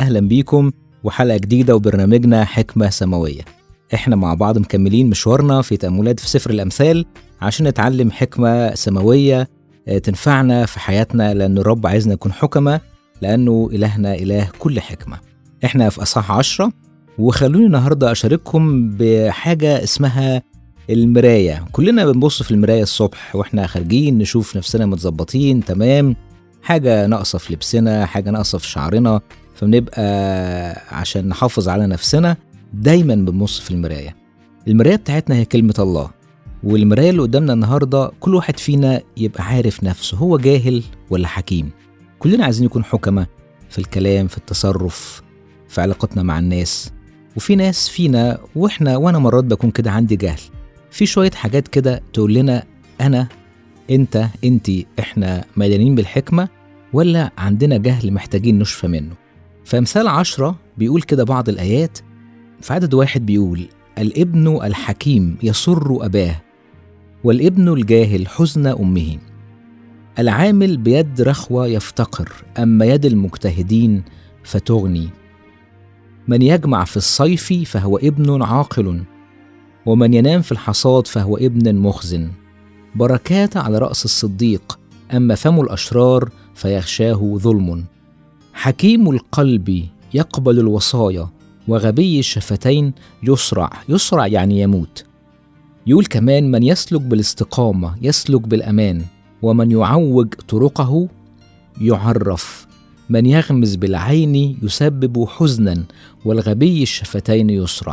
أهلا بيكم وحلقة جديدة وبرنامجنا حكمة سماوية احنا مع بعض مكملين مشوارنا في تأملات في سفر الأمثال عشان نتعلم حكمة سماوية آه، تنفعنا في حياتنا لأن الرب عايزنا نكون حكمة لأنه إلهنا إله كل حكمة احنا في أصحاح عشرة وخلوني النهاردة أشارككم بحاجة اسمها المراية كلنا بنبص في المراية الصبح واحنا خارجين نشوف نفسنا متظبطين تمام حاجة ناقصة في لبسنا حاجة ناقصة في شعرنا فبنبقى عشان نحافظ على نفسنا دايما بنبص في المراية المراية بتاعتنا هي كلمة الله والمراية اللي قدامنا النهاردة كل واحد فينا يبقى عارف نفسه هو جاهل ولا حكيم كلنا عايزين نكون حكمة في الكلام في التصرف في علاقتنا مع الناس وفي ناس فينا واحنا وانا مرات بكون كده عندي جهل في شوية حاجات كده تقول لنا أنا أنت أنتي إحنا مدانين بالحكمة ولا عندنا جهل محتاجين نشفى منه فمثال عشرة بيقول كده بعض الآيات في عدد واحد بيقول الابن الحكيم يسر أباه والابن الجاهل حزن أمه العامل بيد رخوة يفتقر أما يد المجتهدين فتغني من يجمع في الصيف فهو ابن عاقل ومن ينام في الحصاد فهو ابن مخزن بركات على رأس الصديق أما فم الأشرار فيغشاه ظلم حكيم القلب يقبل الوصايا وغبي الشفتين يسرع يسرع يعني يموت يقول كمان من يسلك بالاستقامة يسلك بالأمان ومن يعوج طرقه يعرف من يغمز بالعين يسبب حزنا والغبي الشفتين يسرع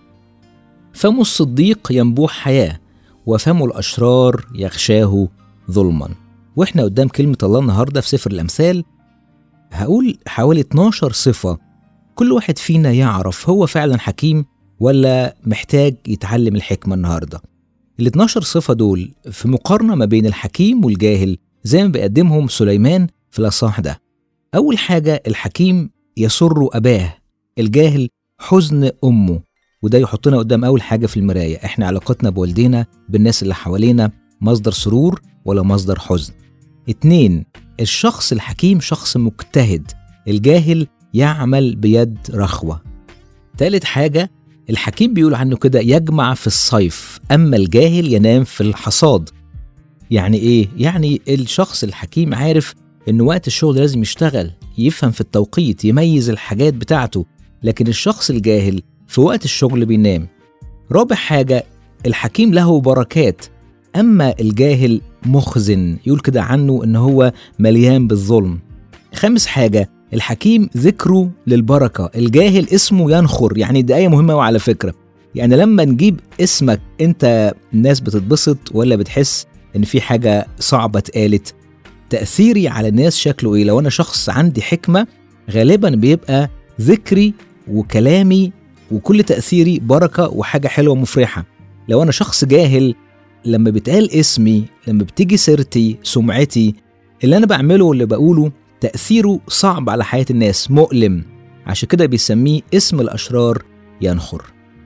فم الصديق ينبوح حياة وفم الأشرار يغشاه ظلما وإحنا قدام كلمة الله النهاردة في سفر الأمثال هقول حوالي 12 صفة كل واحد فينا يعرف هو فعلا حكيم ولا محتاج يتعلم الحكمة النهاردة ال 12 صفة دول في مقارنة ما بين الحكيم والجاهل زي ما بيقدمهم سليمان في الأصحاح ده أول حاجة الحكيم يسر أباه الجاهل حزن أمه وده يحطنا قدام أول حاجة في المراية إحنا علاقتنا بوالدينا بالناس اللي حوالينا مصدر سرور ولا مصدر حزن اتنين الشخص الحكيم شخص مجتهد الجاهل يعمل بيد رخوة تالت حاجة الحكيم بيقول عنه كده يجمع في الصيف أما الجاهل ينام في الحصاد يعني إيه؟ يعني الشخص الحكيم عارف إن وقت الشغل لازم يشتغل يفهم في التوقيت يميز الحاجات بتاعته لكن الشخص الجاهل في وقت الشغل بينام رابع حاجة الحكيم له بركات أما الجاهل مخزن يقول كده عنه إن هو مليان بالظلم خامس حاجة الحكيم ذكره للبركة الجاهل اسمه ينخر يعني دي آية مهمة وعلى فكرة يعني لما نجيب اسمك انت الناس بتتبسط ولا بتحس ان في حاجة صعبة اتقالت تأثيري على الناس شكله ايه لو انا شخص عندي حكمة غالبا بيبقى ذكري وكلامي وكل تأثيري بركة وحاجة حلوة مفرحة لو أنا شخص جاهل لما بيتقال اسمي لما بتيجي سيرتي سمعتي اللي أنا بعمله واللي بقوله تأثيره صعب على حياة الناس مؤلم عشان كده بيسميه اسم الأشرار ينخر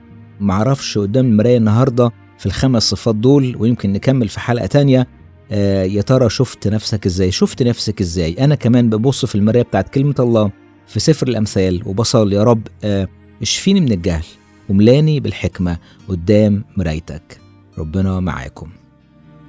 معرفش قدام المراية النهاردة في الخمس صفات دول ويمكن نكمل في حلقة تانية آه يا ترى شفت نفسك ازاي شفت نفسك ازاي انا كمان ببص في المراية بتاعت كلمة الله في سفر الأمثال وبصلي يا رب آه اشفيني من الجهل وملاني بالحكمة قدام مرايتك ربنا معاكم